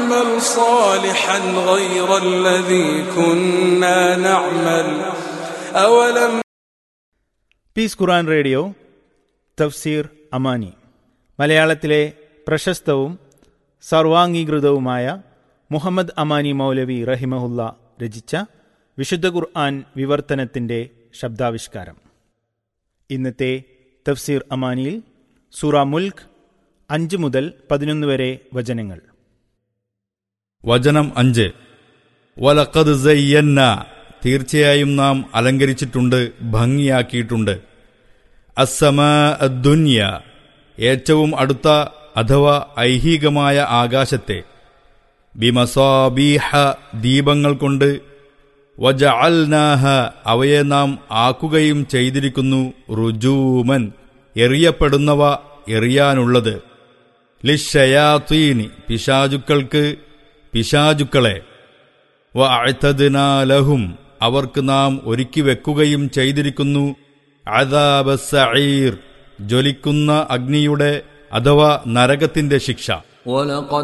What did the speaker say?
نعمل صالحا غير الذي كنا نعمل أولم piece ഖുറാൻ radio തഫ്സീർ അമാനി മലയാളത്തിലെ പ്രശസ്തവും സർവാംഗീകൃതവുമായ മുഹമ്മദ് അമാനി മൗലവി റഹിമഹുല്ല രചിച്ച വിശുദ്ധ ഖുർആൻ വിവർത്തനത്തിൻ്റെ ശബ്ദാവിഷ്കാരം ഇന്നത്തെ തഫ്സീർ അമാനിയിൽ സൂറ മുൽക്ക് അഞ്ച് മുതൽ പതിനൊന്ന് വരെ വചനങ്ങൾ വചനം അഞ്ച് വലക്കത് സയ്യന്ന തീർച്ചയായും നാം അലങ്കരിച്ചിട്ടുണ്ട് ഭംഗിയാക്കിയിട്ടുണ്ട് അസമ അദ്ദുന്യ ഏറ്റവും അടുത്ത അഥവാ ഐഹികമായ ആകാശത്തെ ബിമസാബീഹ ദീപങ്ങൾ കൊണ്ട് വജഅൽനാഹ അവയെ നാം ആക്കുകയും ചെയ്തിരിക്കുന്നു റുജൂമൻ എറിയപ്പെടുന്നവ എറിയാനുള്ളത് ലിഷയാത്തീനി പിശാചുക്കൾക്ക് പിശാചുക്കളെ വഅ്തദ്നാ അവർക്ക് നാം ഒരുക്കി വെക്കുകയും ചെയ്തിരിക്കുന്നു അദാബസഈർ ജ്വലിക്കുന്ന അഗ്നിയുടെ അഥവാ നരകത്തിന്റെ ശിക്ഷ ولقد